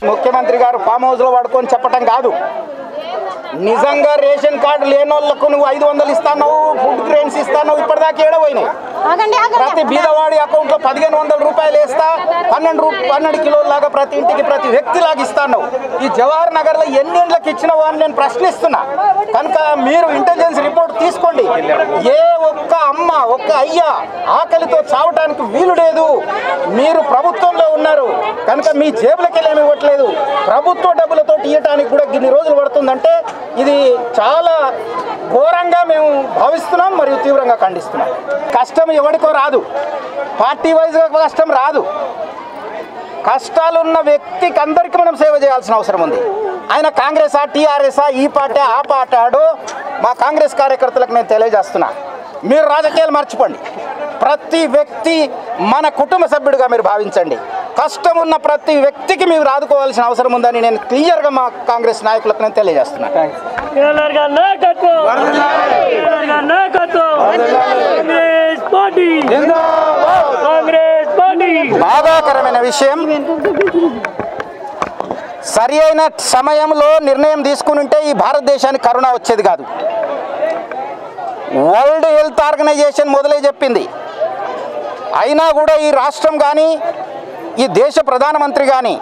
ముఖ్యమంత్రి గారు ఫామ్ హౌస్లో పడుకొని చెప్పటం కాదు నిజంగా రేషన్ కార్డు లేని వాళ్ళకు నువ్వు ఐదు వందలు ఇస్తాను ఫుడ్ గ్రెయిన్స్ ఇస్తాను ఇప్పటిదాకా ఏడవైనాయి ఆగండి ప్రతి ఆగండి బీదవాడి అకౌంట్ లో పదిహేను వందల రూపాయలు వేస్తా పన్నెండు రూ పన్నెండు కిలోల లాగా ప్రతి ఇంటికి ప్రతి వ్యక్తి లాగా ఇస్తాను ఈ జవహర్ నగర్ లో ఎన్ని ఇండ్లకు ఇచ్చినావో అని నేను ప్రశ్నిస్తున్నా కనుక మీరు ఇంటెలిజెన్స్ రిపోర్ట్ తీసుకోండి ఏ ఒక్క అమ్మ ఒక్క అయ్య ఆకలితో చావటానికి వీలు లేదు మీరు ప్రభుత్వంలో ఉన్నారు కనుక మీ జేబులకి ఏమి ఇవ్వట్లేదు ప్రభుత్వ డబ్బులతో ఇవ్వటానికి కూడా ఇన్ని రోజులు పడుతుందంటే ఇది చాలా ఘోరంగా మేము భావిస్తున్నాం మరియు తీవ్రంగా ఖండిస్తున్నాం కష్టం ఎవరికో రాదు పార్టీ వైజ్గా కష్టం రాదు కష్టాలున్న వ్యక్తికి అందరికీ మనం సేవ చేయాల్సిన అవసరం ఉంది ఆయన కాంగ్రెసా టీఆర్ఎస్ఆ ఈ పార్టీ ఆ పార్టీ మా కాంగ్రెస్ కార్యకర్తలకు నేను తెలియజేస్తున్నా మీరు రాజకీయాలు మర్చిపోండి ప్రతి వ్యక్తి మన కుటుంబ సభ్యుడిగా మీరు భావించండి కష్టం ఉన్న ప్రతి వ్యక్తికి మీరు ఆదుకోవాల్సిన అవసరం ఉందని నేను క్లియర్గా మా కాంగ్రెస్ నాయకులకు నేను తెలియజేస్తున్నాను కేఎల్ఆర్ గారి నాయకత్వం కేఎల్ఆర్ గారి నాయకత్వం కాంగ్రెస్ పార్టీ కాంగ్రెస్ పార్టీ బాధాకరమైన విషయం సరి అయిన సమయంలో నిర్ణయం తీసుకుని ఉంటే ఈ భారతదేశానికి కరోనా వచ్చేది కాదు వరల్డ్ హెల్త్ ఆర్గనైజేషన్ మొదలే చెప్పింది అయినా కూడా ఈ రాష్ట్రం కానీ ఈ దేశ ప్రధానమంత్రి కానీ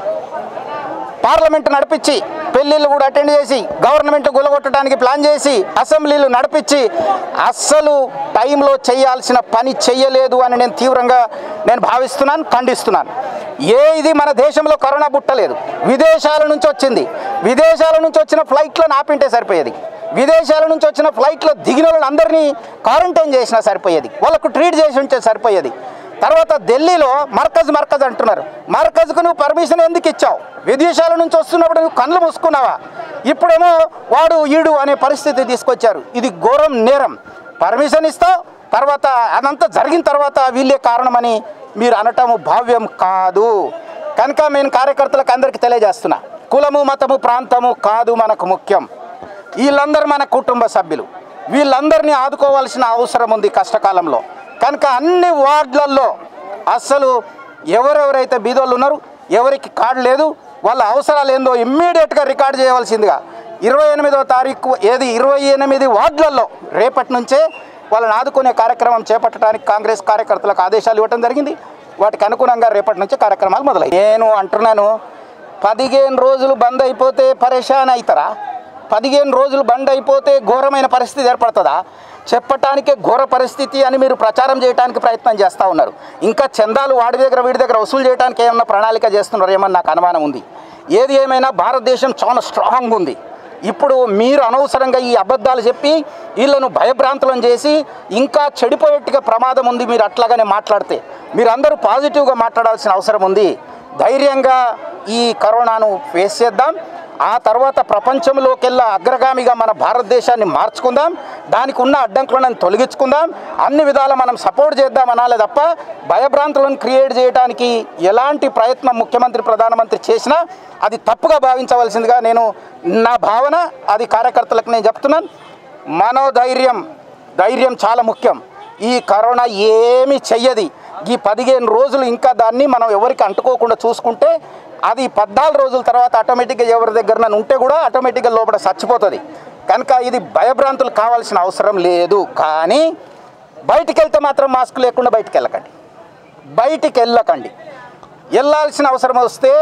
పార్లమెంట్ నడిపించి పెళ్ళిళ్ళు కూడా అటెండ్ చేసి గవర్నమెంట్ గులగొట్టడానికి ప్లాన్ చేసి అసెంబ్లీలు నడిపించి అస్సలు టైంలో చేయాల్సిన పని చెయ్యలేదు అని నేను తీవ్రంగా నేను భావిస్తున్నాను ఖండిస్తున్నాను ఏ ఇది మన దేశంలో కరోనా పుట్టలేదు విదేశాల నుంచి వచ్చింది విదేశాల నుంచి వచ్చిన ఫ్లైట్లను ఆపింటే సరిపోయేది విదేశాల నుంచి వచ్చిన ఫ్లైట్లో దిగిన వాళ్ళని అందరినీ క్వారంటైన్ చేసినా సరిపోయేది వాళ్ళకు ట్రీట్ చేసి ఉంటే సరిపోయేది తర్వాత ఢిల్లీలో మర్కజ్ మర్కజ్ అంటున్నారు మర్కజ్కు నువ్వు పర్మిషన్ ఎందుకు ఇచ్చావు విదేశాల నుంచి వస్తున్నప్పుడు నువ్వు కళ్ళు మూసుకున్నావా ఇప్పుడేమో వాడు ఈడు అనే పరిస్థితి తీసుకొచ్చారు ఇది ఘోరం నేరం పర్మిషన్ ఇస్తావు తర్వాత అదంతా జరిగిన తర్వాత వీళ్ళే కారణమని మీరు అనటము భావ్యం కాదు కనుక నేను కార్యకర్తలకు అందరికీ తెలియజేస్తున్నా కులము మతము ప్రాంతము కాదు మనకు ముఖ్యం వీళ్ళందరూ మన కుటుంబ సభ్యులు వీళ్ళందరినీ ఆదుకోవాల్సిన అవసరం ఉంది కష్టకాలంలో కనుక అన్ని వార్డులలో అస్సలు ఎవరెవరైతే బీదోళ్ళు ఉన్నారు ఎవరికి కార్డు లేదు వాళ్ళ అవసరాలు ఏందో ఇమ్మీడియట్గా రికార్డ్ చేయవలసిందిగా ఇరవై ఎనిమిదో తారీఖు ఏది ఇరవై ఎనిమిది వార్డులలో రేపటి నుంచే వాళ్ళని ఆదుకునే కార్యక్రమం చేపట్టడానికి కాంగ్రెస్ కార్యకర్తలకు ఆదేశాలు ఇవ్వడం జరిగింది వాటికి అనుగుణంగా రేపటి నుంచి కార్యక్రమాలు మొదలై నేను అంటున్నాను పదిహేను రోజులు బంద్ అయిపోతే పరేషాన్ అవుతారా పదిహేను రోజులు బంద్ అయిపోతే ఘోరమైన పరిస్థితి ఏర్పడుతుందా చెప్పటానికే ఘోర పరిస్థితి అని మీరు ప్రచారం చేయడానికి ప్రయత్నం చేస్తూ ఉన్నారు ఇంకా చందాలు వాడి దగ్గర వీడి దగ్గర వసూలు చేయడానికి ఏమన్నా ప్రణాళిక చేస్తున్నారు ఏమన్నా నాకు అనుమానం ఉంది ఏది ఏమైనా భారతదేశం చాలా స్ట్రాంగ్ ఉంది ఇప్పుడు మీరు అనవసరంగా ఈ అబద్ధాలు చెప్పి వీళ్ళను భయభ్రాంతులను చేసి ఇంకా చెడిపోయేట్టుగా ప్రమాదం ఉంది మీరు అట్లాగానే మాట్లాడితే మీరందరూ పాజిటివ్గా మాట్లాడాల్సిన అవసరం ఉంది ధైర్యంగా ఈ కరోనాను ఫేస్ చేద్దాం ఆ తర్వాత ప్రపంచంలోకెల్లా అగ్రగామిగా మన భారతదేశాన్ని మార్చుకుందాం దానికి ఉన్న అడ్డంకులను తొలగించుకుందాం అన్ని విధాల మనం సపోర్ట్ చేద్దాం అనాలి తప్ప భయభ్రాంతులను క్రియేట్ చేయడానికి ఎలాంటి ప్రయత్నం ముఖ్యమంత్రి ప్రధానమంత్రి చేసినా అది తప్పుగా భావించవలసిందిగా నేను నా భావన అది కార్యకర్తలకు నేను చెప్తున్నాను మనోధైర్యం ధైర్యం చాలా ముఖ్యం ఈ కరోనా ఏమీ చెయ్యది ఈ పదిహేను రోజులు ఇంకా దాన్ని మనం ఎవరికి అంటుకోకుండా చూసుకుంటే అది పద్నాలుగు రోజుల తర్వాత ఆటోమేటిక్గా ఎవరి దగ్గర ఉంటే కూడా ఆటోమేటిక్గా లోపల చచ్చిపోతుంది కనుక ఇది భయభ్రాంతులు కావాల్సిన అవసరం లేదు కానీ బయటికి వెళ్తే మాత్రం మాస్క్ లేకుండా బయటికి వెళ్ళకండి బయటికి వెళ్ళకండి వెళ్ళాల్సిన అవసరం వస్తే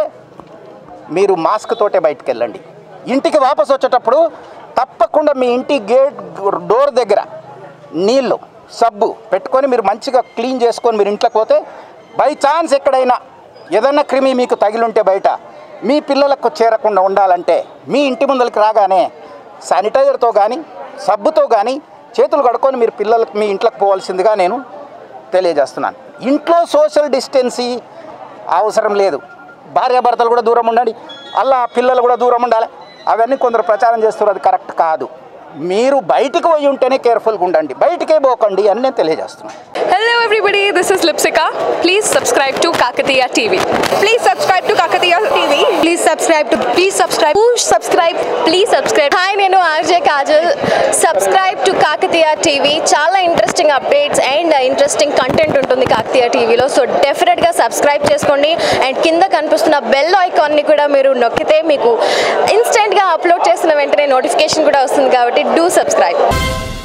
మీరు మాస్క్ తోటే బయటికి వెళ్ళండి ఇంటికి వాపసు వచ్చేటప్పుడు తప్పకుండా మీ ఇంటి గేట్ డోర్ దగ్గర నీళ్ళు సబ్బు పెట్టుకొని మీరు మంచిగా క్లీన్ చేసుకొని మీరు ఇంట్లోకి పోతే బై ఛాన్స్ ఎక్కడైనా ఏదన్నా క్రిమి మీకు తగిలుంటే బయట మీ పిల్లలకు చేరకుండా ఉండాలంటే మీ ఇంటి ముందరికి రాగానే శానిటైజర్తో కానీ సబ్బుతో కానీ చేతులు కడుక్కొని మీరు పిల్లలకు మీ ఇంట్లోకి పోవాల్సిందిగా నేను తెలియజేస్తున్నాను ఇంట్లో సోషల్ డిస్టెన్సీ అవసరం లేదు భార్యాభర్తలు కూడా దూరం ఉండండి అలా పిల్లలు కూడా దూరం ఉండాలి అవన్నీ కొందరు ప్రచారం చేస్తారు అది కరెక్ట్ కాదు మీరు బయటికి పోయి ఉంటేనే కేర్ఫుల్గా ఉండండి బయటికే పోకండి అని నేను తెలియజేస్తున్నాను Hello everybody, this is Lipsika. Please subscribe to Kakatiya TV. Please subscribe to Kakatiya TV. Please subscribe to please subscribe. Push subscribe. Please subscribe. Hi, నేను RJ Kajal subscribe to Kakatiya TV చాలా interesting updates and interesting content ఉంటుంది కాకతీయ టీవీలో so డెఫినెట్గా subscribe చేసుకోండి and కింద కనిపిస్తున్న bell ఐకాన్ని కూడా మీరు నొక్కితే మీకు ఇన్స్టెంట్గా అప్లోడ్ చేసిన వెంటనే నోటిఫికేషన్ కూడా వస్తుంది కాబట్టి డూ సబ్స్క్రైబ్